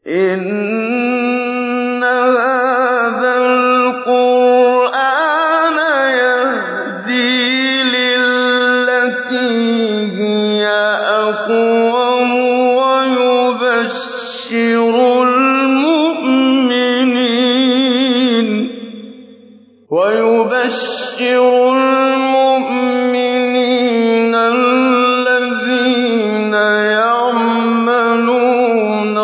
إِنَّ هَٰذَا الْقُرْآنَ يَهْدِي لِلَّتِي هِيَ أَقْوَمُ وَيُبَشِّرُ الْمُؤْمِنِينَ الَّذِينَ يَعْمَلُونَ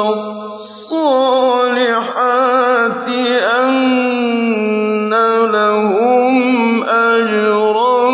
الصَّالِحَاتِ أَنَّ لَهُمْ أَجْرًا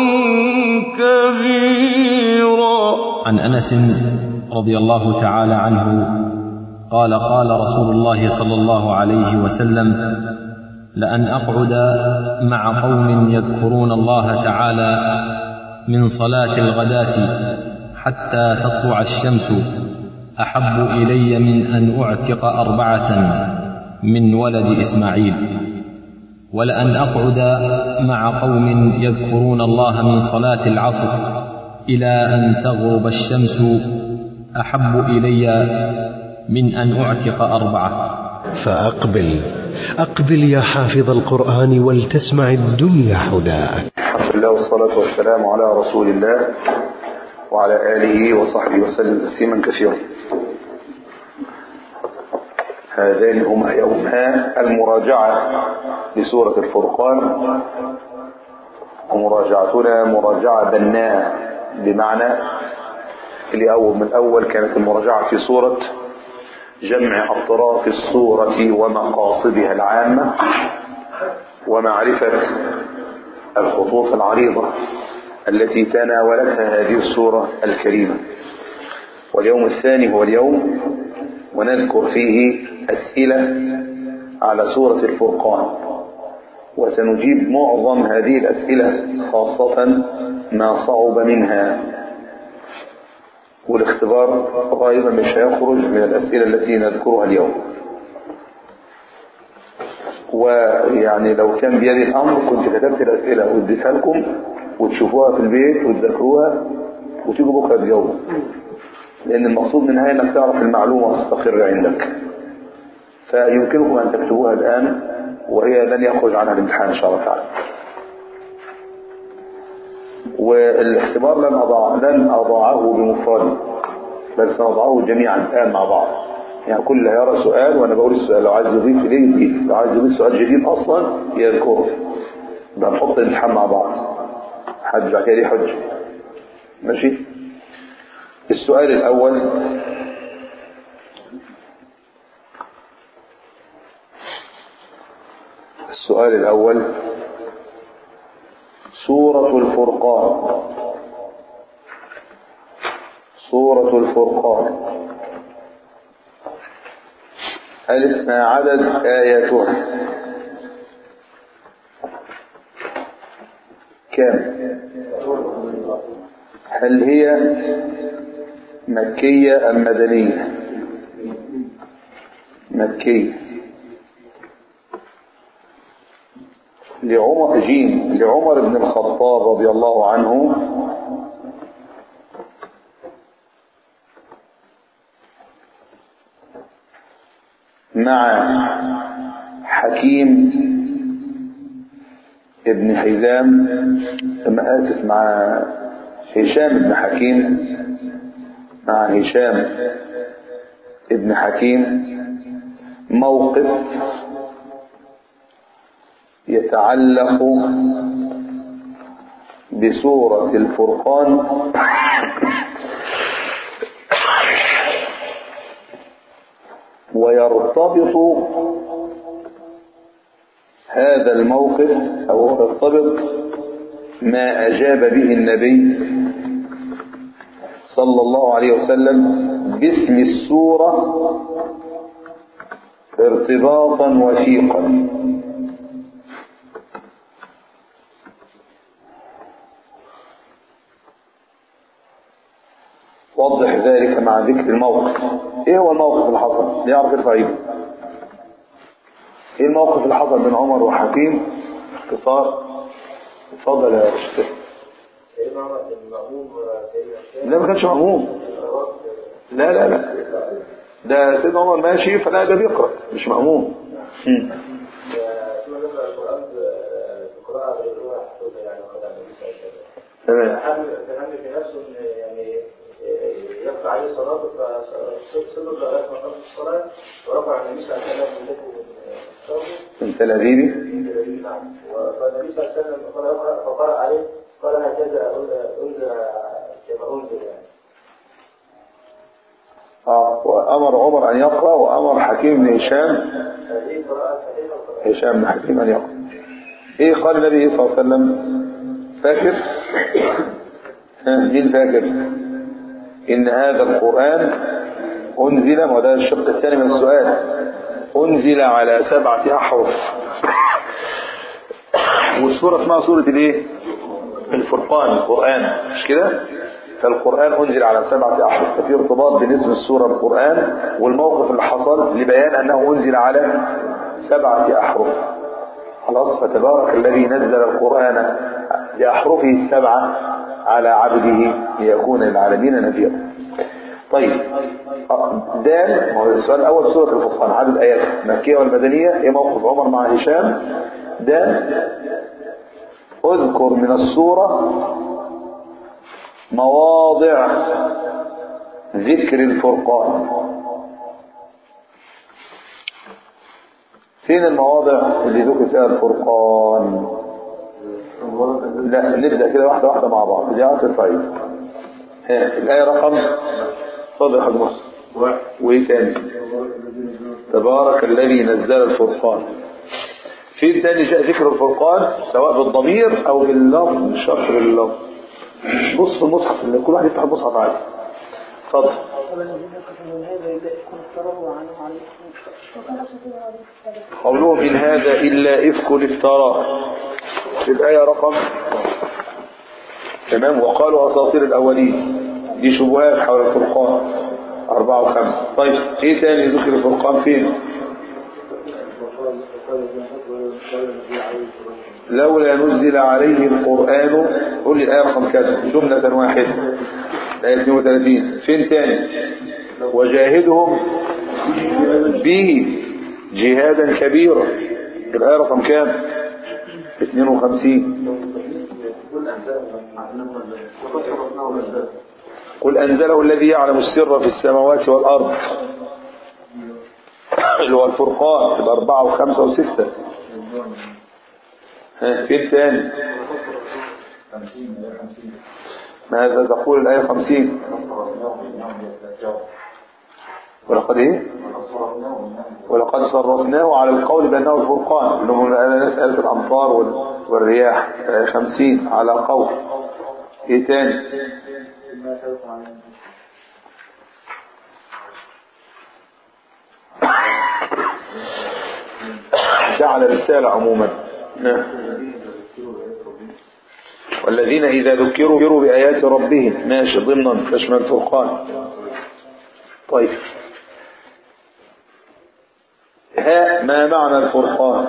كَبِيرًا عن انس رضي الله تعالى عنه قال قال رسول الله صلى الله عليه وسلم لان اقعد مع قوم يذكرون الله تعالى من صلاه الغداه حتى تطلع الشمس احب الي من ان اعتق اربعه من ولد اسماعيل ولان اقعد مع قوم يذكرون الله من صلاه العصر الى ان تغرب الشمس احب الي من ان اعتق اربعه فأقبل أقبل يا حافظ القرآن ولتسمع الدنيا حداك الحمد لله والصلاة والسلام على رسول الله وعلى آله وصحبه وسلم تسليما كثيرا هذان هما يومان المراجعة لسورة الفرقان ومراجعتنا مراجعة بناءة بمعنى اللي أول من أول كانت المراجعة في سورة جمع أطراف الصورة ومقاصدها العامة ومعرفة الخطوط العريضة التي تناولتها هذه السورة الكريمة واليوم الثاني هو اليوم ونذكر فيه أسئلة على سورة الفرقان وسنجيب معظم هذه الأسئلة خاصة ما صعب منها والاختبار غالبا مش هيخرج من الأسئلة التي نذكرها اليوم ويعني لو كان بيدي الأمر كنت كتبت الأسئلة واديتها لكم وتشوفوها في البيت وتذاكروها وتيجوا بكرة تجاوبوا لأن المقصود منها أنك تعرف المعلومة وتستقر عندك فيمكنكم أن تكتبوها الآن وهي لن يخرج عنها الامتحان إن شاء الله تعالى والاختبار لن أضع لن أضعه بمفرده بل سنضعه جميعا الآن مع بعض يعني كل يرى سؤال وأنا بقول السؤال لو عايز يضيف إليه يضيف لو عايز يضيف سؤال جديد أصلا يذكره يبقى نحط الامتحان مع بعض حد بعد كده ليه حجة ماشي السؤال الأول السؤال الأول سورة الفرقان سورة الفرقان ألف ما عدد آياتها كم هل هي مكية أم مدنية مكية لعمر جيم لعمر بن الخطاب رضي الله عنه مع حكيم ابن حزام أما آسف مع هشام بن حكيم مع هشام ابن حكيم موقف يتعلق بسورة الفرقان ويرتبط هذا الموقف أو يرتبط ما أجاب به النبي صلى الله عليه وسلم باسم السورة ارتباطا وثيقا وضح ذلك مع ذكر الموقف ايه هو الموقف اللي حصل يعرف يرفع ايده ايه الموقف اللي حصل بين عمر وحكيم اختصار اتفضل يا شيخ لا ما كانش مأموم لا لا لا ده سيدنا عمر ماشي فلا ده بيقرأ مش مأموم هم. تمام أهم أهم في نفسه إن يعني يقطع عليه صلاته فصلى لغاية ما قام الصلاة ورفع النبي صلى الله عليه وسلم يده من ثوبه من تلابيبي نعم فالنبي صلى الله عليه وسلم قال اقرأ فقرأ عليه قال هكذا أنزل كما أنزل يعني اه وأمر عمر أن يقرأ وأمر حكيم بن هشام هذه قراءة صحيحة وقراءة هشام بن حكيم أن يقرأ إيه قال النبي صلى الله عليه وسلم فاكر ها، مين فاكر إن هذا القرآن أنزل وده الشق الثاني من السؤال أنزل على سبعة أحرف والسورة اسمها سورة الايه الفرقان القرآن مش كده فالقرآن أنزل على سبعة أحرف ففي ارتباط بين اسم السورة القرآن والموقف اللي حصل لبيان أنه أنزل على سبعة أحرف خلاص فتبارك الذي نزل القرآن بأحرفه السبعة على عبده ليكون للعالمين نذيرا طيب آه، دال هو السؤال الأول سورة الفرقان عدد آيات مكية والمدنية ايه موقف عمر مع هشام دال اذكر من السورة مواضع ذكر الفرقان فين المواضع اللي ذكر فيها الفرقان لا نبدأ كده واحدة واحدة مع بعض دي عاصر صعيد ها الآية رقم اتفضل يا حاج محسن وايه تاني تبارك الذي نزل الفرقان فين تاني جاء ذكر الفرقان سواء بالضمير او باللفظ مش شرط باللفظ بص في المصحف اللي كل واحد يفتح المصحف عادي اتفضل قولهم إن هذا إلا إفك افترى في الآية رقم تمام وقالوا أساطير الأولين دي شبهات حول الفرقان أربعة وخمسة طيب إيه تاني ذكر الفرقان فين لولا نزل عليه القرآن قول لي الآية رقم كذا جملة واحدة الآية 32 فين تاني وجاهدهم به جهادا كبيرا الآية رقم كام 52 قل أنزله الذي يعلم السر في السماوات والأرض اللي هو الفرقان الأربعة وخمسة وستة ها فين تاني ماذا تقول الآية خمسين ولقد ايه ولقد صرفناه على القول بأنه الفرقان اللي هو مسألة الأمطار وال- والرياح آية خمسين على قول ايه تاني جعل رسالة عموما نعم. والذين إذا ذكروا ذكروا بآيات ربهم ماشي ضمنا تشمل الفرقان طيب ها ما معنى الفرقان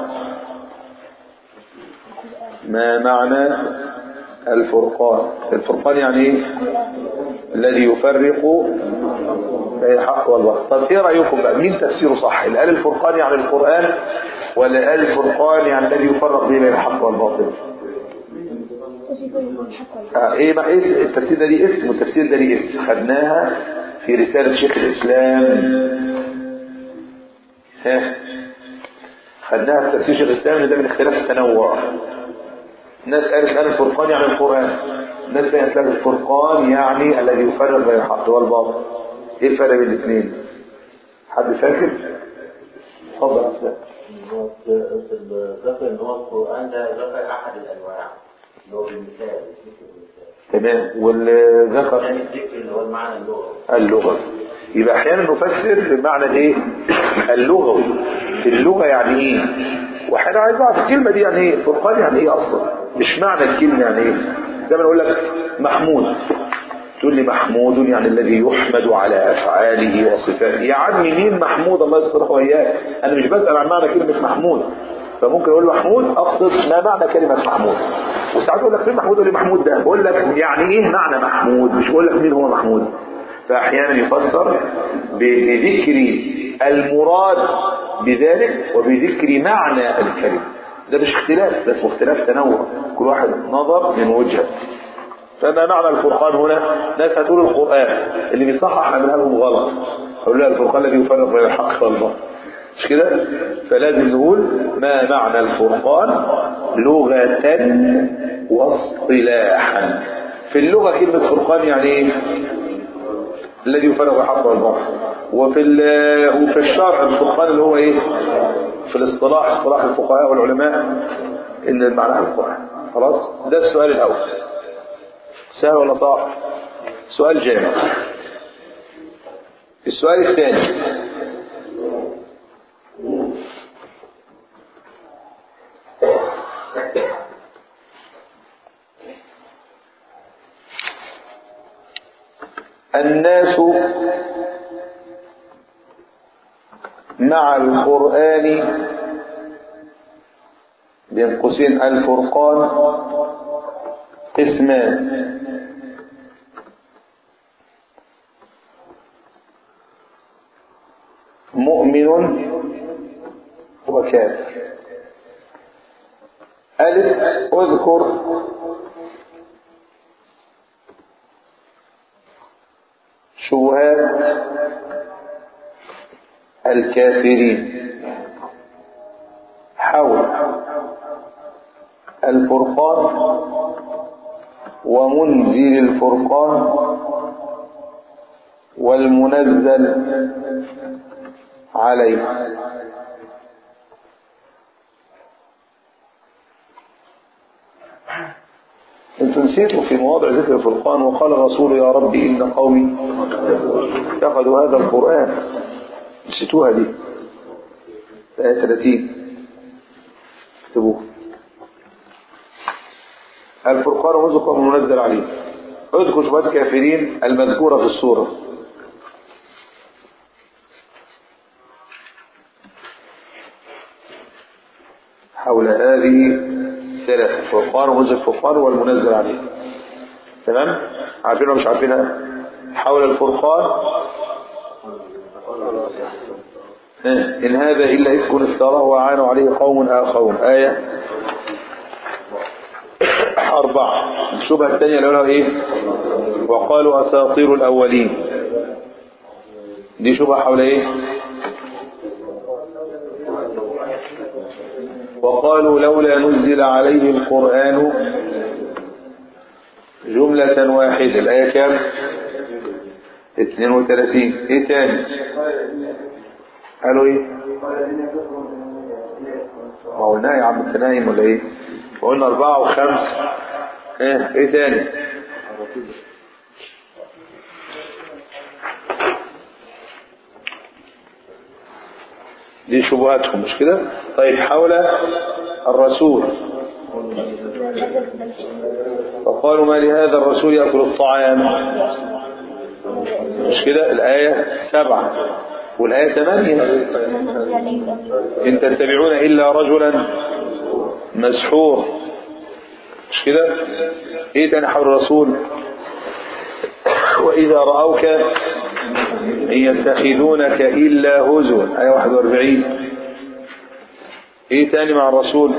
ما معنى الفرقان الفرقان يعني ايه الذي يفرق بين الحق والباطل طب ايه رايكم بقى مين تفسيره صح اللي قال الفرقان يعني القران ولا قال الفرقان يعني الذي يفرق بين الحق والباطل آه ايه ما ايه التفسير ده ليه اسم والتفسير ده ليه اسم خدناها في رساله شيخ الاسلام ها خدناها في تفسير شيخ الاسلام ان ده من اختلاف التنوع الناس قالت الان الفرقان يعني القران الناس قالت لك الفرقان يعني الذي يفرق بين الحق والباطل ايه الفرق بين الاثنين حد فاكر اتفضل يا أستاذ. ذكر ان هو القران ده ذكر احد الانواع اللي هو بالمثال ذكر المثال تمام والذكر يعني الذكر اللي هو المعنى اللغوي اللغة يبقى احيانا نفسر بمعنى الايه اللغوي في اللغة يعني ايه واحيانا عايز اعرف الكلمة دي يعني ايه فرقان يعني ايه اصلا مش معنى الكلمة يعني ايه دايما اقول لك محمود تقول لي محمود يعني الذي يحمد على افعاله وصفاته يا عمي مين محمود الله يصلحه واياك انا مش بسال عن معنى كلمه محمود فممكن اقول له محمود اقصد ما معنى كلمه محمود وساعات اقول لك فين محمود يقول لي محمود ده بقول لك يعني ايه معنى محمود مش بقول لك مين هو محمود فأحيانا يفسر بذكر المراد بذلك وبذكر معنى الكلمة ده مش اختلاف ده اسمه اختلاف تنوع كل واحد نظر من وجهه فما معنى الفرقان هنا ناس هتقول القرآن اللي بيصحح عملها لهم غلط أقول لها الفرقان الذي يفرق بين الحق والباطل مش كده فلازم نقول ما معنى الفرقان لغة واصطلاحا في اللغة كلمة فرقان يعني ايه الذي يفرق بين الحق والباطل وفي وفي الشرع الفرقان اللي هو ايه في الاصطلاح اصطلاح الفقهاء والعلماء ان معناها القرآن خلاص ده السؤال الاول سهل ولا صعب سؤال جامع السؤال الثاني الناس مع القرآن بين قوسين الفرقان قسمان مؤمن وكافر ألف اذكر شبهات الكافرين حول الفرقان ومنزل الفرقان والمنزل عليه انتم نسيتوا في مواضع ذكر الفرقان وقال الرسول يا رب إن قومي اتخذوا هذا القرآن نسيتوها دي آية 30 اكتبوها الفرقان رزق منزل عليه اذكر شبهات كافرين المذكورة في السورة حول هذه ثلاثة الفرقان ومنزل الفرقان والمنزل عليه تمام عارفينها مش عارفينها حول الفرقان إن هذا إلا إفك افتراه وعانوا عليه قوم آخرون آية أربعة الشبهة الثانية اللي قالوا إيه وقالوا أساطير الأولين دي شبهة حول إيه وقالوا لولا نزل عليه القرآن جملة واحدة الآية كام 32 ايه تاني قالوا ايه ما قلنا يا عم انت نايم ولا ايه قلنا اربعة وخمس ايه ايه تاني دي شبهاتهم مش كده طيب حول الرسول فقالوا ما لهذا الرسول يأكل الطعام مش كده الآية سبعة والآية ثمانية إن تتبعون إلا رجلا مسحور مش كده إيه تاني حول الرسول وإذا رأوك إن يتخذونك إلا هزوا آية 41 إيه تاني مع الرسول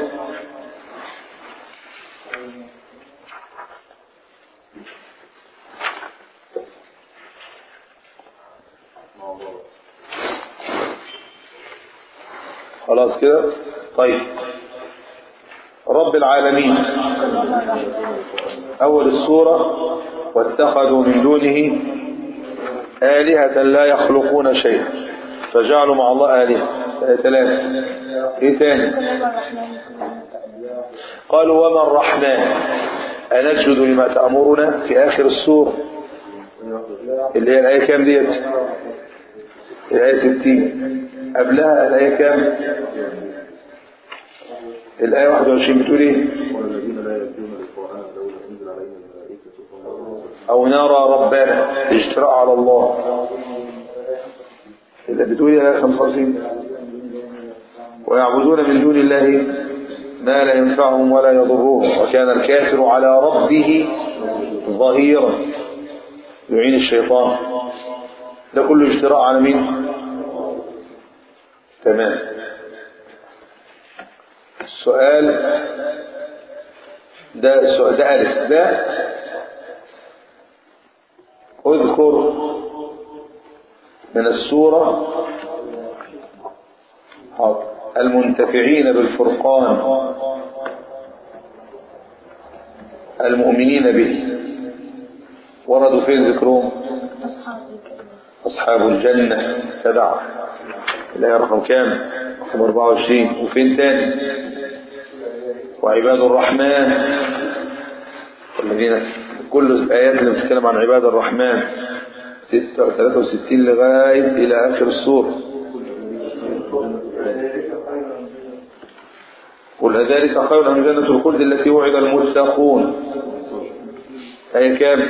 خلاص كده طيب رب العالمين أول السورة واتخذوا من دونه آلهة لا يخلقون شيئا فجعلوا مع الله آلهة ثلاثة ايه تاني قالوا وما الرحمن أنسجد لما تأمرنا في آخر السورة اللي هي الآية كام ديت الآية ستين قبلها الآية كام الآية 21 بتقول ايه أو نرى ربنا اجتراء على الله اللي بتقول يا 55 ويعبدون من دون الله ما لا ينفعهم ولا يضرهم وكان الكافر على ربه ظهيرا يعين الشيطان ده كله اجتراء على مين تمام السؤال ده السؤال ده ألف ده اذكر من السورة حاضر. المنتفعين بالفرقان المؤمنين به وردوا فين ذكرهم أصحاب الجنة تبع الآية رقم كام رقم 24 وفين تاني وعباد الرحمن الذين كل الآيات اللي بتتكلم عن عباد الرحمن 63 لغاية إلى آخر السورة قل ذلك خير أم جنة الخلد التي وعد المتقون آية كام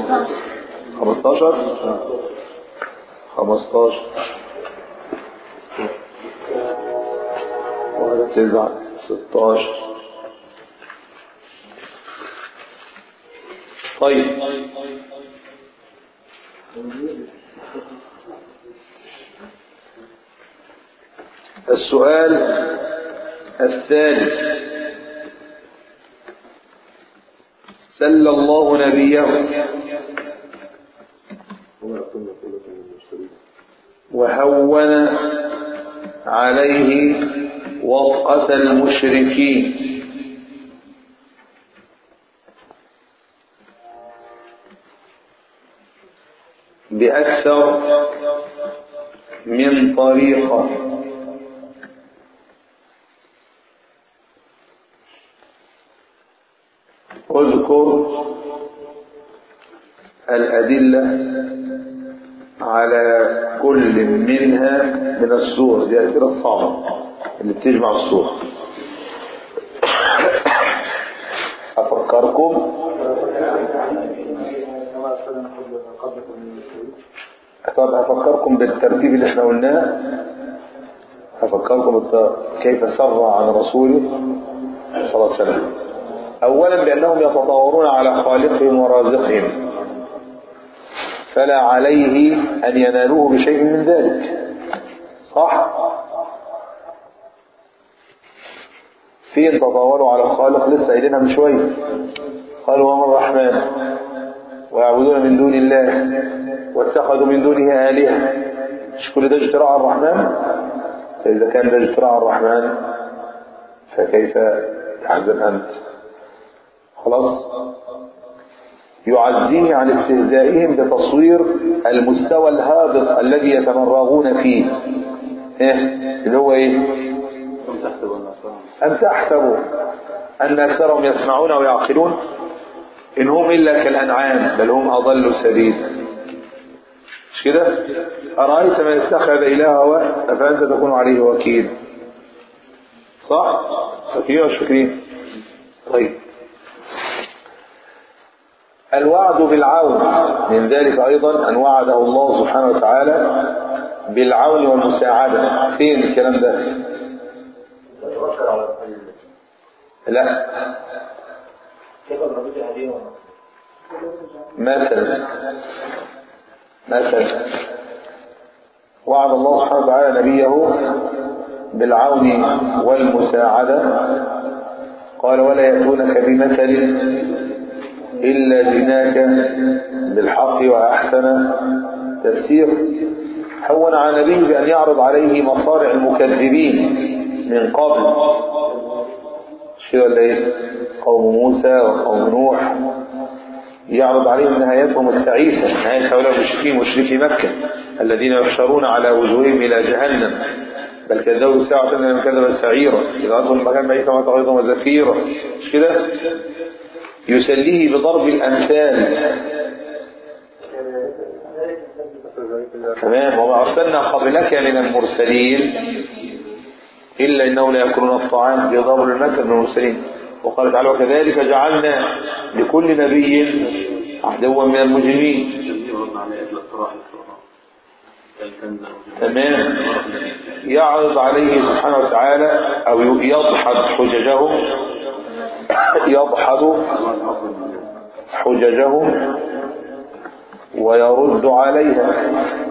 15 15 تسعة 16 طيب السؤال الثالث سل الله نبيه وهون عليه وطأة المشركين بأكثر من طريقة اذكر الأدلة على كل منها من السور دي أسئلة الصعبة اللي بتجمع السور أفكركم طب أفكركم بالترتيب اللي احنا قلناه أفكركم بالت- كيف سر عن رسوله صلى الله عليه وسلم أولا بأنهم يتطاورون على خالقهم ورازقهم فلا عليه أن ينالوه بشيء من ذلك صح فين تطاولوا على الخالق لسه قايلينها من شوية قالوا وما الرحمن ويعبدون من دون الله واتخذوا من دونه آلهة مش كل ده اجتراء على الرحمن فإذا كان ده اجتراء على الرحمن فكيف تحزن أنت خلاص يعزيه عن استهزائهم بتصوير المستوى الهابط الذي يتمرغون فيه إيه؟ اللي هو ايه أم تحسبوا أن أكثرهم يسمعون ويعقلون إن هم إلا كالأنعام بل هم أضل سبيلا مش كده أرأيت من اتخذ إله هواه أفأنت تكون عليه وكيل صح فاكرين مش فاكرين طيب الوعد بالعون من ذلك أيضا أن وعده الله سبحانه وتعالى بالعون والمساعدة فين الكلام ده توكل على الحليم لا كيف الرجل الهديه مثلا مثلا وعد الله سبحانه وتعالى نبيه بالعون والمساعدة قال ولا يأتونك بمثل إلا جناك بالحق وأحسن تفسير هون على نبيه بأن يعرض عليه مصارع المكذبين من قبل مش كده ولا ايه قوم موسى وقوم نوح يعرض عليهم نهايتهم التعيسة نهاية هؤلاء المشركين مشركي مكة الذين يحشرون على وجوههم إلى جهنم بل كذبوا الساعة من كذب السعيرة إذا أدخل المكان بعيسى ما تغيظهم وزفيرا مش كده يسليه بضرب الأمثال تمام وما أرسلنا قبلك من المرسلين إلا إنه لا يأكلون الطعام بضرب المثل من المرسلين وقال تعالى وكذلك جعلنا لكل نبي عدوا من المجرمين تمام يعرض عليه سبحانه وتعالى أو يضحد حججهم يضحد حججهم ويرد عليها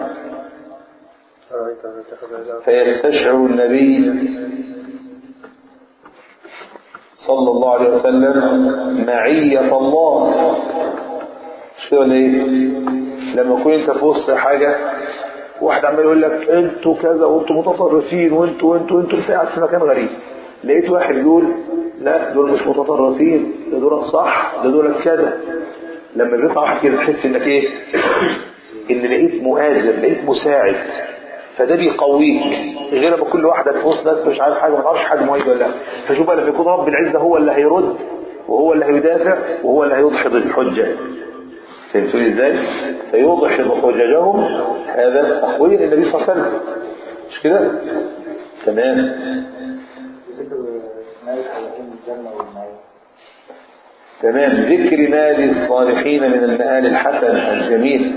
فيستشعر النبي صلى الله عليه وسلم معية الله شو ولا ايه لما تكون انت في وسط حاجة واحد عمال يقول لك انتوا كذا وانتوا متطرفين وانتوا وانتوا وانتوا انت قاعد في مكان غريب لقيت واحد يقول لا دول مش متطرفين ده دول صح ده دول كذا لما بيطلع واحد كده تحس انك ايه ان لقيت مؤازر لقيت مساعد فده بيقويك غير ما كل واحده في وسط ناس مش عارف حاجه ما تعرفش حد مؤيد ولا لا فشوف بقى لما يكون رب العزه هو اللي هيرد وهو اللي هيدافع وهو اللي هيدحض الحجه فهمتوني ازاي؟ فيوضح حججهم هذا تقوية للنبي صلى الله عليه وسلم مش كده؟ تمام ذكر مالك على علم الجنة والنعيم تمام ذكر مال الصالحين من المآل الحسن الجميل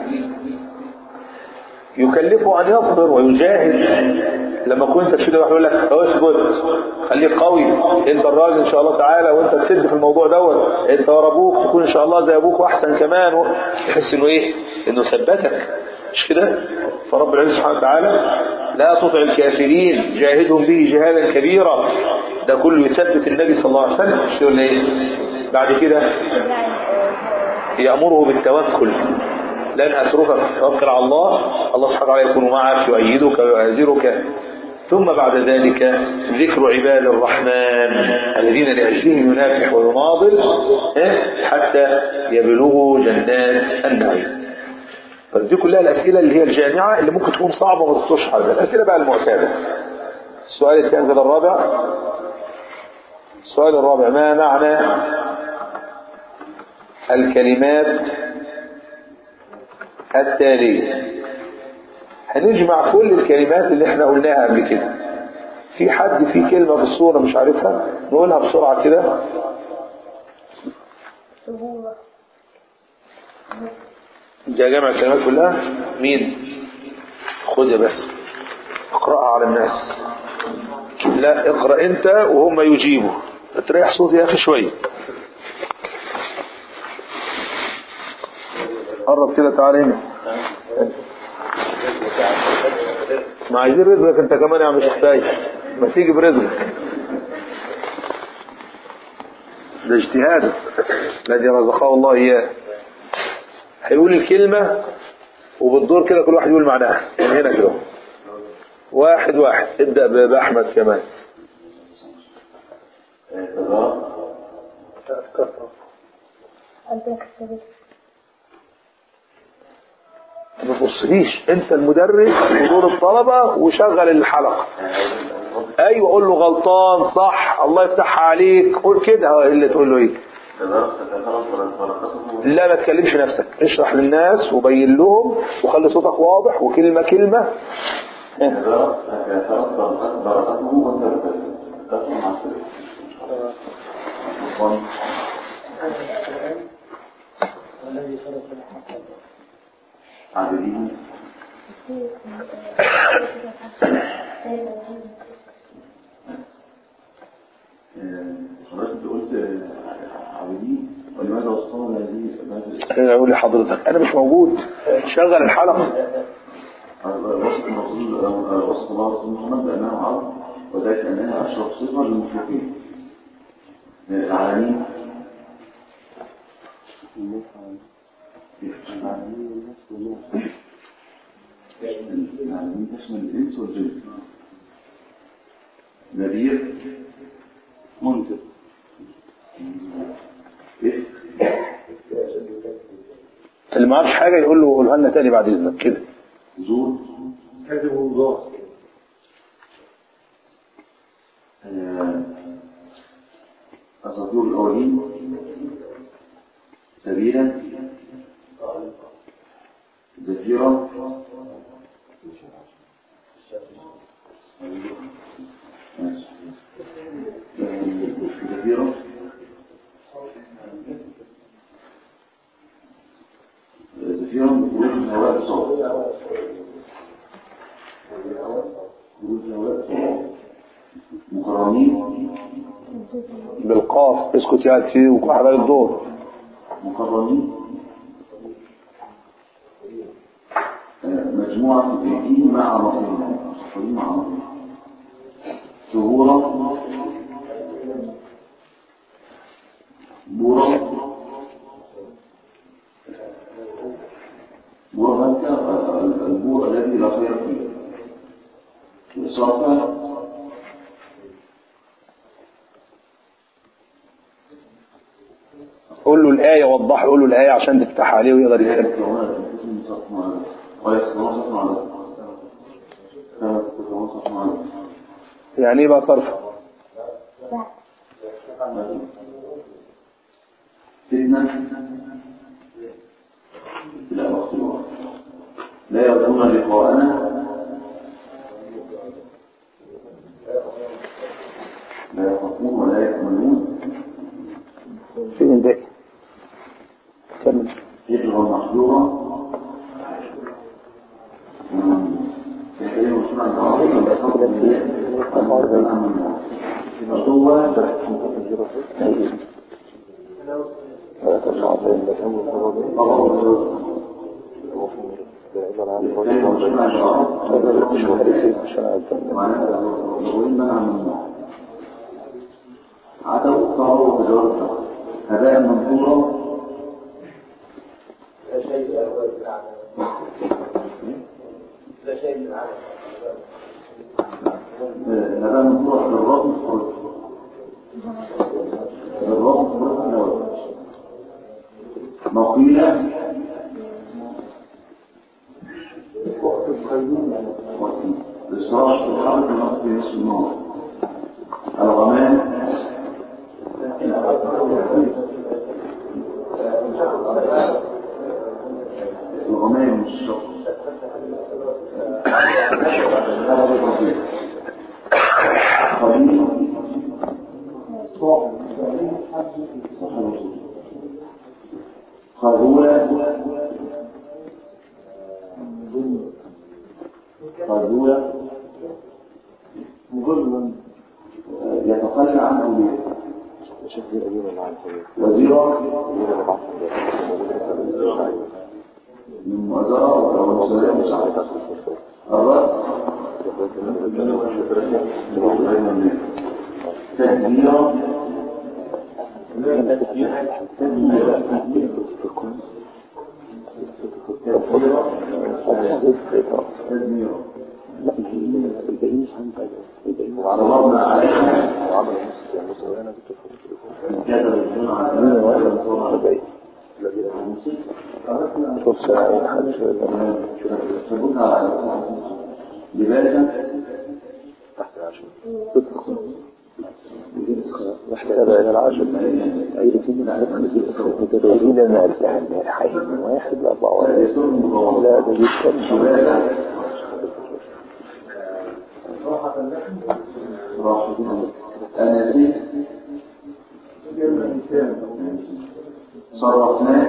يكلفه أن يصبر ويجاهد لما كنت تشيل واحد يقول لك اسكت خليك قوي انت الراجل ان شاء الله تعالى وانت تسد في الموضوع دوت انت ورا ابوك تكون ان شاء الله زي ابوك واحسن كمان و- تحس انه ايه انه ثبتك مش كده فرب العزة سبحانه وتعالى لا تطع الكافرين جاهدهم به جهادا كبيرا ده كله يثبت النبي صلى الله عليه وسلم مش يقول ايه بعد كده يأمره بالتوكل لن أتركك توكل على الله الله سبحانه وتعالى يكون معك يؤيدك ويعزرك ثم بعد ذلك ذكر عباد الرحمن الذين لأجلهم ينافح ويناضل إيه؟ حتى يبلغوا جنات النعيم فدي كلها الأسئلة اللي هي الجامعة اللي ممكن تكون صعبة وما تخطرش حاجة الأسئلة بقى المعتادة السؤال الثاني كده الرابع السؤال الرابع ما معنى الكلمات التالية هنجمع كل الكلمات اللي احنا قلناها قبل كده في حد في كلمة في الصورة مش عارفها نقولها بسرعة كده ده جمع الكلمات كلها مين خدها بس اقرأها على الناس لا اقرأ انت وهم يجيبوا تريح صوتي يا اخي شوية قرب كده تعالى هنا ما عايزين رزقك انت كمان يا عم شيخ سيد ما تيجي برزقك ده اجتهاد الذي رزقه الله اياه هيقول الكلمة وبالدور كده كل واحد يقول معناها من هنا كده واحد واحد ابدأ ب- بأحمد كمان ما تبصليش انت المدرس ودور الطلبة وشغل الحلقة ايوه قول له غلطان صح الله يفتحها عليك قول كده اه، اللي تقول له ايه لا ما تكلمش نفسك اشرح للناس وبين لهم وخلي صوتك واضح وكلمة كلمة اه. عابدين حضرتك انت قلت آه، عابدين ولماذا وصفنا هذه انا اقول لحضرتك انا مش موجود شغل الحلقة وصف الرسول آه، وصف الله رسول محمد بانه عبد وذلك انها اشرف صفه للمخلوقين من العالمين العالمين تشمل الانس والجن نذير منذر إيه؟ اللي ما عرفش حاجة يقول له قولها لنا تاني بعد اذنك كده زور آه، أساطير الأولين سبيلا زفيرا ماشي. آه، زفيرا آه، زفيرا بخروج الهواء بصوت خروج الهواء بصوت مكرمين بالقاف اسكت يا سيدي وكل واحد على الدور مكرمين مجموعة فيه مع مطلوب فيه مع مطلوب ظهورا بورا بورا هكا البور الذي لا خير فيه إصابة قول له الآية وضح قول له الآية عشان تفتح عليه ويقدر لا يتكلم يستطيعون أن يصفوا على ولا يستطيعون صفوا على كما يستطيعون صفوا على يعني ايه بقى صرف فتنة لا وقت الوقت لا يرجون لقاءنا لا يخافون ولا يأمنون فين ده كمل يبلغ المحظورة يحيي مسلما عظيما بصوت عدو طهر وتجارة هباء منثورا لا شيء أول بالعمل لا شيء بالعمل هباء منثورا بالرغم بالرغم مقيلة الإصراف في الحرب نصف نصف النار الغمام الغمام مش الشق قليل خذولة خذولة يتخلى عن أولياء وزيرة من مؤزرة أو مؤزرة مساعدة الرأس تدبيرا تدبيرا صبرنا عليها كتب الجمعة سبوتها على لباسا واحتسب إلى العشر أي متدورين مع الحين واحد أربعة يسر مضاوعة لا ده جدا شبابا أناسيس صرفناه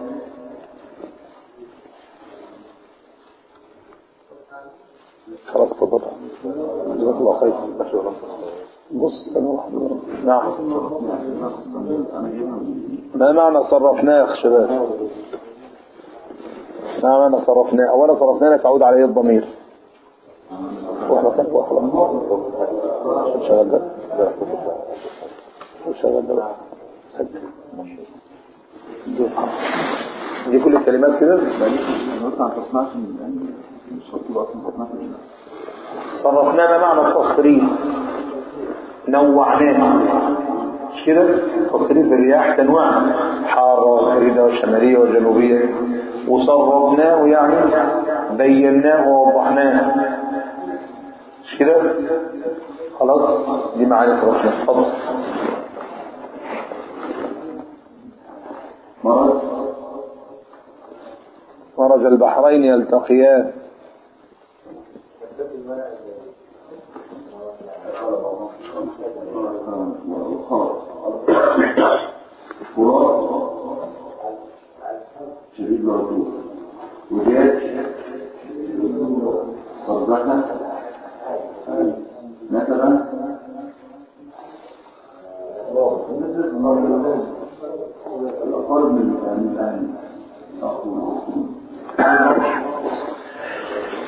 خلاص تفضل جزاك الله خير بص أنا واحد نعم ما معنى صرفناه يا شباب ما معنى صرفناه اولا صرفناه تعود عليه الضمير واحدة ثانية واحدة شغل ده شغل ده سجل دي كل الكلمات كده صرفناه ما معنى التصريف نوعناه مش كده تصريف الرياح تنوعنا حارة وباردة وشمالية وجنوبية وصرفناه يعني بيناه ووضحناه مش كده خلاص دي معاني صرفناه اتفضل مرض مرج البحرين يلتقيان فرات شديد الرطوبة وجاج صدقة نسبة الأقارب من من الأهل الأخ والأخت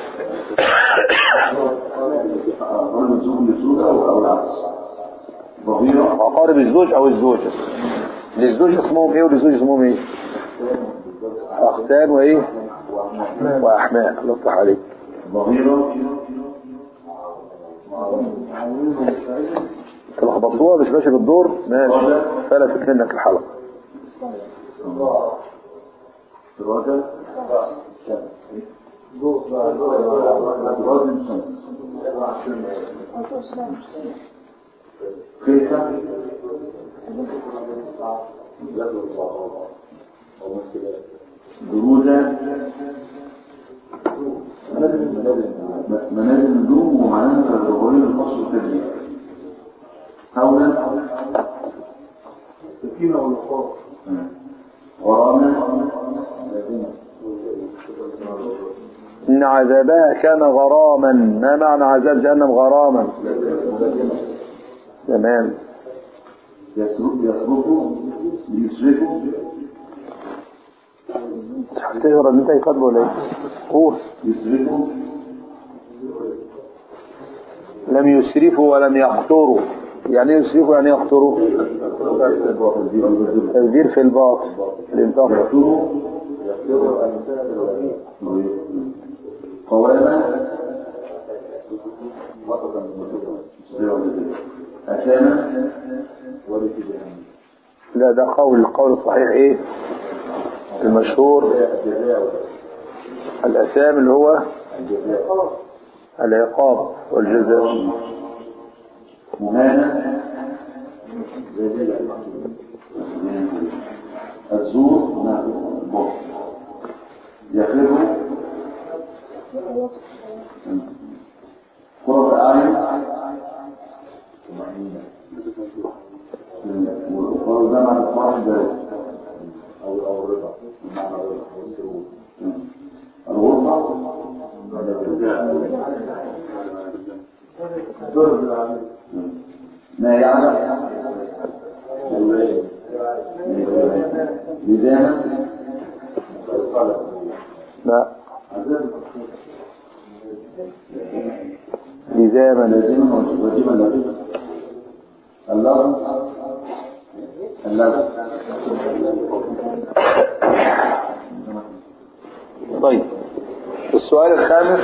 أو أو العكس ظهيرة أقارب الزوج أو الزوجة للزوج اسمهم إيه وللزوج اسمهم إيه أختان وإيه وأحماء الله يفتح عليك ظهيرة تلخبطوها مش ماشي بالدور ماشي فلتت منك الحلقة سراجة سراج الشمس كيف دروجة منازل النجوم ومعناها الربوين الفصل التدريب حولا السكينة والوقار غرامة إن عذابها كان غراما ما معنى عذاب جهنم غراما تمام يصرف يصرفه يسرفه تقرا اللي انت يكتبه ولا ايه؟ قول يسرفه لم يسرفوا ولم يقتروا يعني ايه يسرفوا يعني إيه يقتروا تبذير في الباطل الانفاق يقتله قوامة أشامة لا ده قول القول الصحيح ايه المشهور الأسام اللي هو العقاب والجزاء مهانة الزور نعم بطل يخلفه قرة أعين وقالوا ده مع الإطلاق ذلك أو أو الرضا بمعنى الرضا الغربة ما يعلم ميزانا لا لزاما لازما واجبا لازما اللغم اللغم طيب السؤال الخامس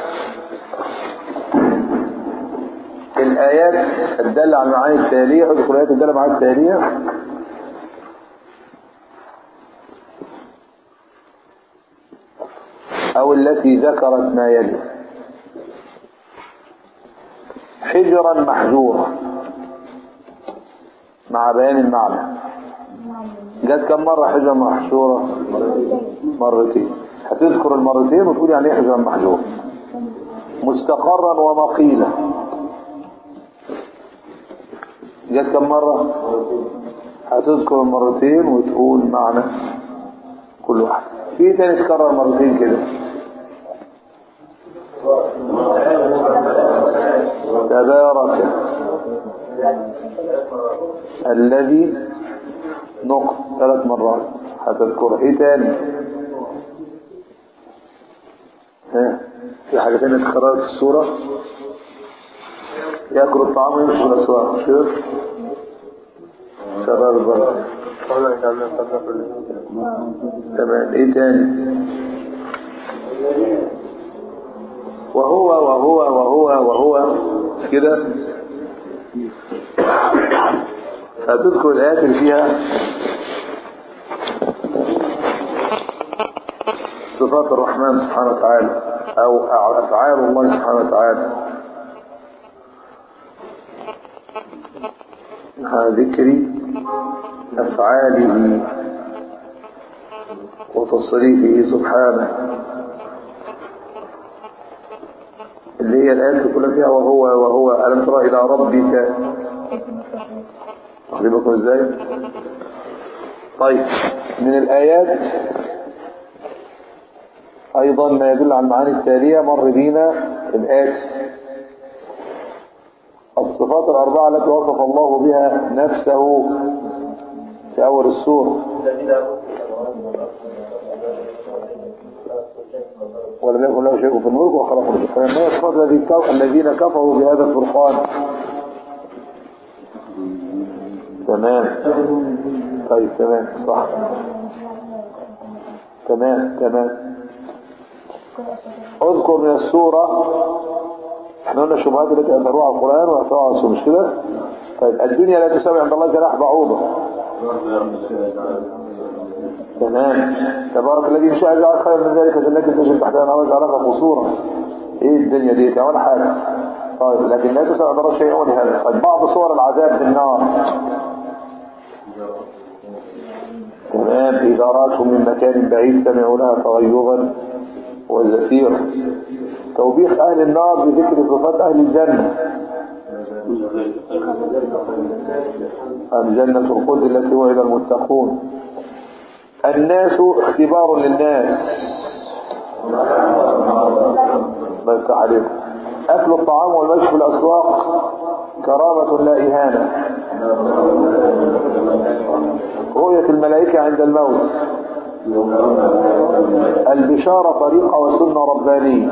الآيات الدالة على المعاني التالية اذكر الآيات الدالة على المعاني التالية أو التي ذكرت ما يلي حجرا محجورا مع بيان المعنى جت كم مرة حجرا محجورة مرتين هتذكر المرتين وتقول يعني ايه حجرا محجورا مستقرا ومقيلا جت كم مرة هتذكر المرتين وتقول معنى كل واحد في تاني تكرر مرتين كده تبارك الذي نقط ثلاث مرات هتذكر ايه تاني ها في حاجة تانية تكررت في السورة يأكل الطعام ويمشي في الأسواق مش كده شباب البلد تمام ايه تاني وهو وهو وهو وهو مش كده هتذكر الآيات اللي فيها صفات الرحمن سبحانه وتعالى أو أفعال الله سبحانه وتعالى مع ذكر أفعاله وتصريفه سبحانه اللي هي الآيات اللي كلها فيها وهو وهو ألم ترى إلى ربك أخبركم إزاي طيب من الآيات أيضا ما يدل على المعاني التالية مر بينا الآتي الصفات الأربعة التي وصف الله بها نفسه في أول السورة ولم يكن له شيء في الملك وخلقه فإنما الصفات الذي كف- الذين كفروا بهذا الفرقان تمام طيب تمام صح تمام تمام اذكر من السورة احنا قلنا الشبهات التي اثروها على القرآن واثروها على السورة مش كده طيب الدنيا لا تساوي عند الله جناح بعوضة تمام تبارك الذي ان شاء جعل خير من ذلك جنات تجري تحتها الانهار جعلها قصورا ايه الدنيا دي ولا حاجه طيب لكن لا تساوي عند الله شيء لهذا طيب بعض صور العذاب في النار تمام إذا رأتهم من مكان بعيد سمعوا لها تغيظا وزفيرا توبيخ أهل النار بذكر صفات أهل الجنة الجنة الخلد التي وعد المتقون الناس اختبار للناس الله يفتح عليكم أكل الطعام والمشي في الأسواق كرامة لا إهانة رؤية الملائكة عند الموت البشارة طريقة وسنة ربانية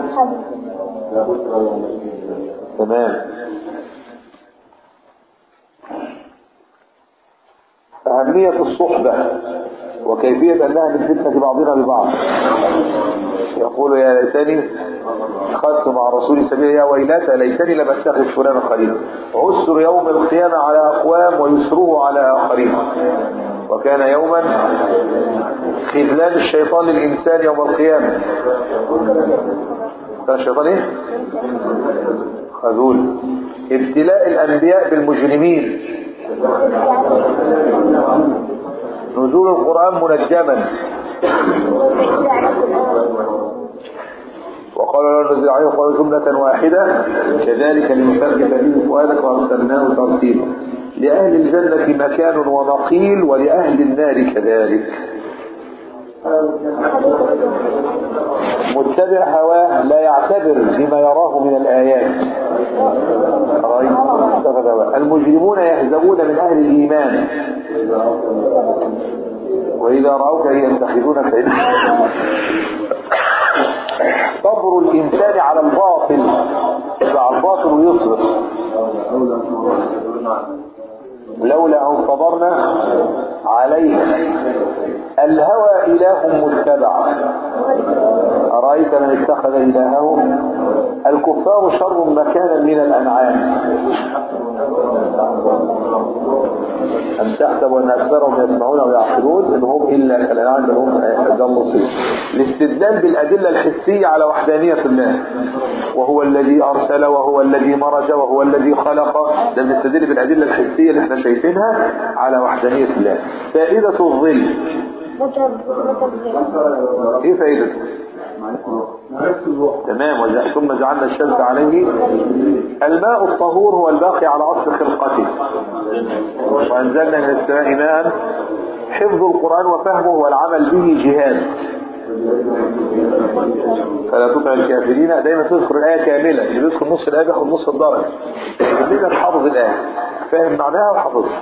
تمام أهمية الصحبة وكيفية أنها من فتنة بعضنا ببعض يقول يا ليتني خدت مع رسول سبيل يا ويلتى ليتني لم اتخذ فلانا خليلا عسر يوم القيامة على أقوام ويسره على آخرين وكان يوما خذلان الشيطان للإنسان يوم القيامة كان الشيطان ايه خذول ابتلاء الأنبياء بالمجرمين نزول القرآن منجما وقال لا نزل عليه قال جملة واحدة كذلك لنثبت به فؤادك وارسلناه ترتيبا لأهل الجنة مكان ومقيل ولأهل النار كذلك متبع هواه لا يعتبر بما يراه من الآيات المجرمون يهزمون من أهل الإيمان وإذا رأوك يتخذونك صبر الإنسان على الباطل على الباطل ويصبر لولا أن صبرنا عليه الهوى إله متبع أرأيت من اتخذ إلهه الكفار شر مكانا من الأنعام أم تحسب أن أكثرهم يسمعون ويعقلون إن هم إلا كالأنعام بل هم أضل صير الاستدلال بالأدلة الحسية على وحدانية الله وهو الذي أرسل وهو الذي مرج وهو الذي خلق ده بنستدل بالأدلة الحسية اللي احنا شايفينها على وحدانية الله فائدة الظل ايه فائدته تمام وجع- ثم جعلنا الشمس عليه الماء الطهور هو الباقي على أصل خلقته وأنزلنا من السماء ماء حفظ القرآن وفهمه والعمل به جهاد فلا تطع الكافرين دايما تذكر الآية كاملة اللي بيذكر نص الآية بياخد نص الدرجة لازم تحفظ الآية فاهم معناها وحفظها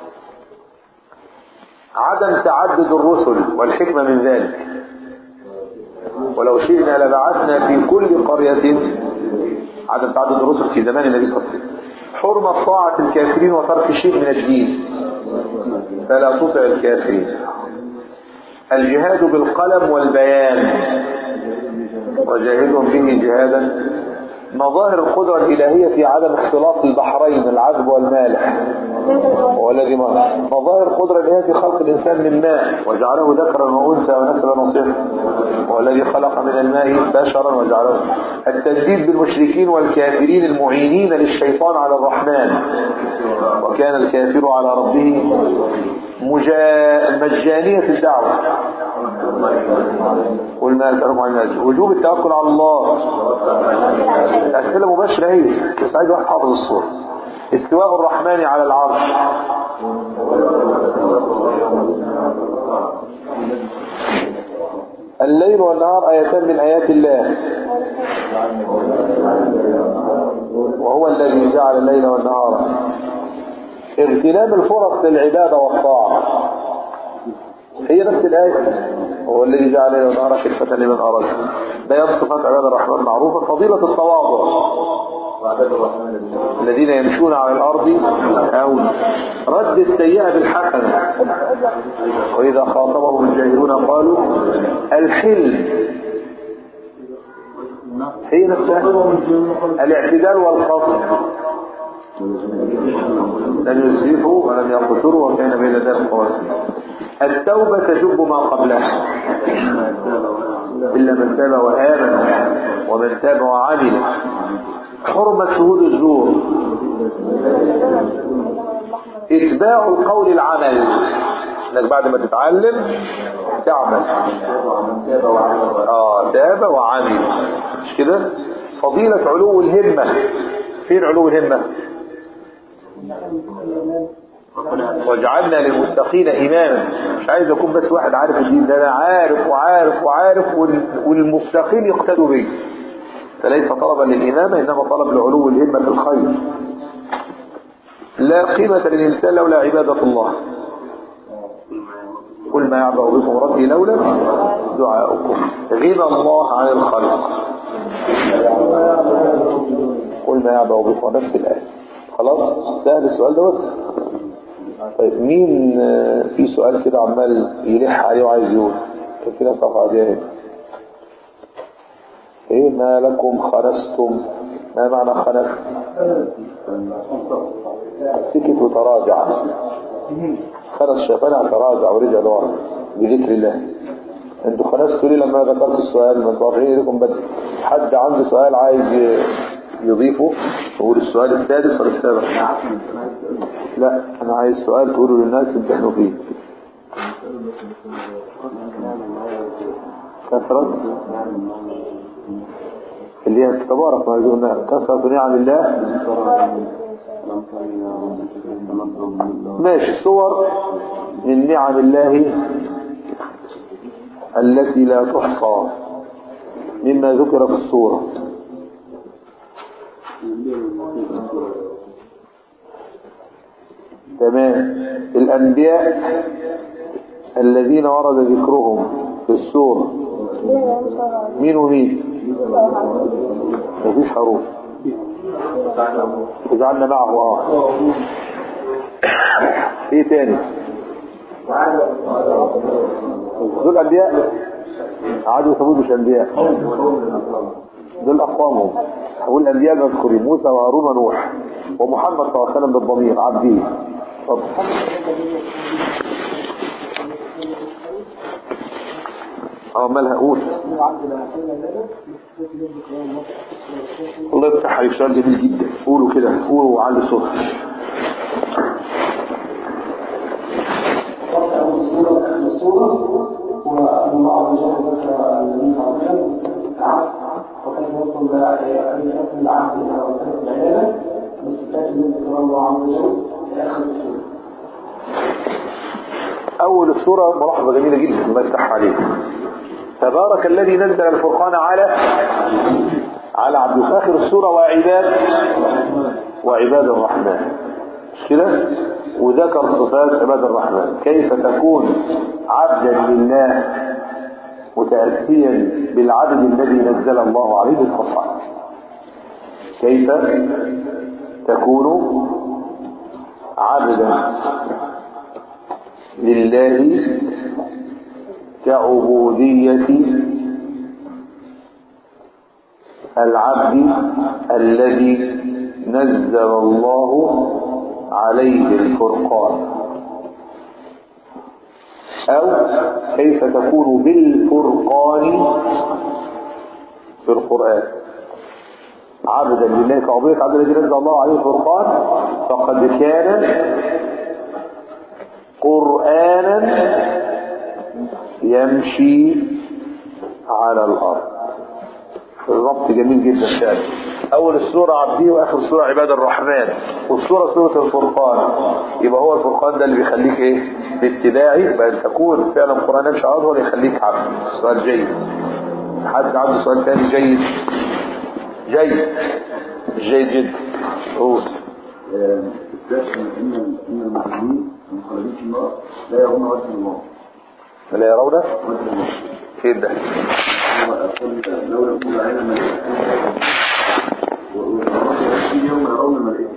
عدم تعدد الرسل والحكمة من ذلك ولو شئنا لبعثنا في كل قرية عدم تعدد الرسل في زمان النبي صلى الله عليه وسلم حرمة طاعة الكافرين وترك شيء من الدين فلا تطع الكافرين الجهاد بالقلم والبيان وجاهدهم به جهادا مظاهر القدرة الإلهية في عدم اختلاط البحرين العذب والمالح هو الذي ما- مظاهر القدرة الإلهية في خلق الإنسان من ماء وجعله ذكرا وأنثى ونسبا وصفا هو الذي خلق من الماء بشرا وجعله التجديد بالمشركين والكافرين المعينين للشيطان على الرحمن وكان الكافر على ربه مجا... مجانية الدعوة قل ما أسألكم عن الناس وجوب التوكل على الله أسئلة مباشرة هي بس عايز واحد حافظ الصورة استواء الرحمن على العرش الليل والنهار آيتان من آيات الله وهو الذي جعل الليل والنهار اغتنام الفرص للعبادة والطاعة هي نفس الآية هو الذي جعل الليل والنهار خلفة لمن أراد بيان صفات عباد الرحمن معروفة فضيلة التواضع الذين يمشون على الأرض هون رد السيئة بالحسنة وإذا خاطبهم الجاهلون قالوا الحلم هي نفسها الاعتدال والقصد لم يسرفوا ولم يقتروا وكان بين ذلك قواسم التوبة تجب ما قبلها إلا من تاب وآمن ومن تاب وعمل حرمة شهود الزور اتباع القول العمل انك بعد ما تتعلم تعمل اه تاب وعمل مش كده فضيلة علو الهمة فين علو الهمة واجعلنا للمتقين إماما مش عايز أكون بس واحد عارف الدين ده أنا عارف وعارف وعارف وال- والمتقين يقتدوا بي فليس طلبا للإمامة إنما طلب لعلو الهمة في الخير لا قيمة للإنسان لولا عبادة الله كل ما يعبأ بكم ربي لولا دعاؤكم غنى الله عن الخلق قل ما يعبأ بكم نفس الآية خلاص سهل السؤال دوت طيب مين آه، في سؤال كده عمال يلح عليه وعايز يقول كان في ناس رفع ايديها هنا ايه ما لكم خنستم ما معنى خنست سكت وتراجع خنس شيطان تراجع ورجع لورا بذكر الله انتوا خنستوا ليه لما ذكرت السؤال ما انتوا عارفين لكم بدري حد عنده سؤال عايز ي- يضيفه يقول السؤال السادس ولا السابع لا انا عايز سؤال تقوله للناس امتحنوا فيه كثرة اللي هي تبارك ما يزولنا كثرة نعم الله ماشي الصور من نعم الله التي لا تحصى مما ذكر في الصورة تمام الأنبياء الذين ورد ذكرهم في السورة مين ومين مفيش حروف وجعلنا معه اه ايه تاني دول انبياء عاد وثمود مش انبياء دول اقوامهم اقول الانبياء المذكورين موسى وهارون ونوح ومحمد صلى الله عليه وسلم بالضمير عبديه اتفضل اه مالها قول الله يفتح عليك سؤال جميل جدا قولوا كده قولوا وعلي صوتك وكان يوصل لأن يصل العبد إلى وسيلة العبادة واستفاد من ذكر الله عز وجل إلى آخر السورة. أول السورة ملاحظة جميلة جدا الله يفتح عليك تبارك الذي نزل الفرقان على على عبده في آخر السورة وعباد وعباد الرحمن مش كده وذكر صفات عباد الرحمن كيف تكون عبدا لله متأسيا بالعبد الذي نزل الله عليه القرآن كيف تكون عبدا لله كعبودية العبد الذي نزل الله عليه الفرقان أو كيف تكون بالفرقان في القرآن عبدا لله كعبودية عبد الذي نزل الله عليه الفرقان فقد كان قرآنا يمشي على الأرض الربط جميل جدا فعلا أول السورة عبدي وآخر السورة عباد الرحمن والسورة سورة الفرقان يبقى هو الفرقان ده اللي بيخليك إيه باتباعي بأن تكون فعلا القرآن يمشي على الأرض هو اللي يخليك عبد سؤال جيد حد عنده سؤال ثاني جيد جيد جيد جدا قول إثبات أن أن المسلمين المخالفين في النار لا يرون وجه الله لا يرون وجه الله فين ده هو أقول لو يكون علما في يوم يرون الملائكة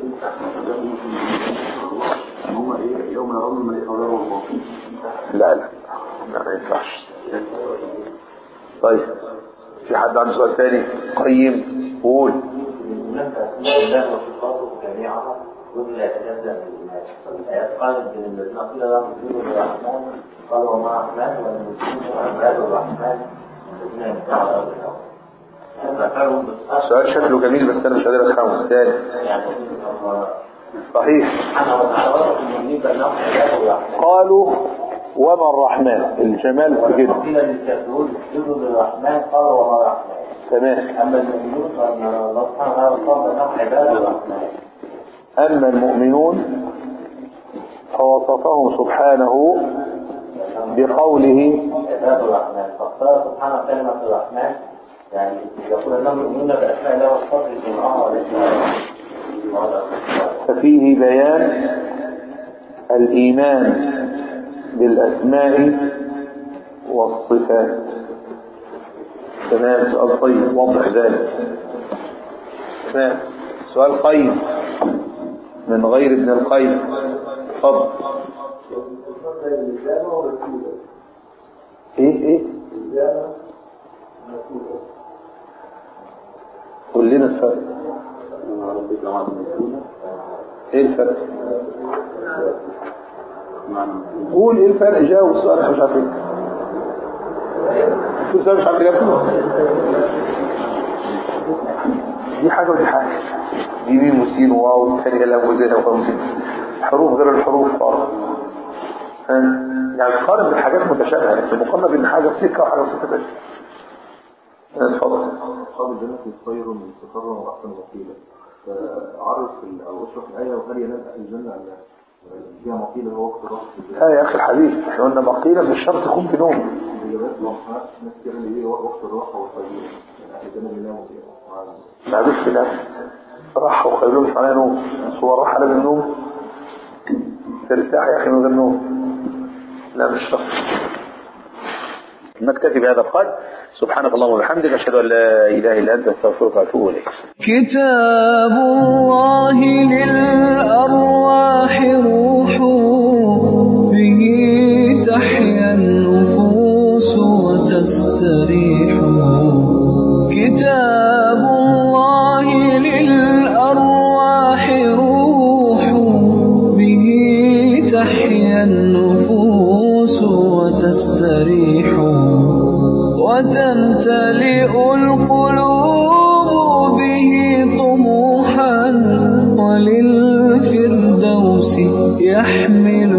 هم ايه يوم يرون الملائكة ويروا الله لا لا لا ما ينفعش طيب في حد عنده سؤال تاني قيم قول هناك اسماء الله وصفاته جميعها يمكن لا يتجزا من الايمان الايات قالت ان الذين قيل لهم اسجدوا للرحمن قالوا وما الرحمن والمسلمون عباد الرحمن الذين يمتعون على الارض الأول. ذكرهم بالصدق سؤال شكله جميل بس انا مش قادر افهمه تاني يعني الله صحيح سبحانه وتعالى وصف المؤمنين بانهم عباد الرحمن قالوا وما الرحمن الجمال في كده قيل للكافرون اسجدوا للرحمن قالوا وما الرحمن تمام اما المؤمنون فان الله سبحانه وتعالى وصف بانهم عباد الرحمن أما المؤمنون فوصفهم سبحانه بقوله عباد الرحمن فاختار سبحانه كلمة الرحمن يعني يقول انهم يؤمنون باسماء الله وصفاته جمعها والاسماء ففيه بيان الإيمان بالأسماء والصفات تمام سؤال طيب وضح ذلك تمام سؤال قيم من غير ابن القيم تفضل ايه ايه قول لنا الفرق ايه الفرق قول ايه الفرق جاوب السؤال احنا مش عارفين في سؤال مش عارف اجابته دي حاجه ودي حاجه دي ميم وسين وواو والثانيه لا وزيها وقام حروف غير الحروف فرق ها؟ يعني قارن بالحاجات متشابهه لكن مقارنه بين حاجه في سكه وحاجه في سكه ثانيه اتفضل أصحاب الجنة خير مستقرا وأحسن وقيلا فعرف ال- أو اشرح الآية وهل ينال أهل الجنة أم لا فيها مقيلة هو وقت الراحة في الجنة لا يا اخي الحبيب احنا قلنا بقينا مش شرط يكون بنوم الإجابات واضحة ناس كتير اللي إيه وقت الراحة والخير يعني أهل الجنة بيناموا فيها وعلى- ما عندوش خلاف راحة وخيلون مش معناها نوم بس هو الراحة لازم نوم ترتاح يا أخي من غير نوم لا مش شرط نكتفي بهذا القدر سبحانك اللهم وبحمدك أشهد أن لا إله إلا أنت أستغفرك وأتوب إليك كتاب الله للأرواح روح به تحيا النفوس وتستريح كتاب الله للأرواح روح به تحيا النفوس وتستريح وتمتلئ القلوب به طموحا وللفردوس يحمل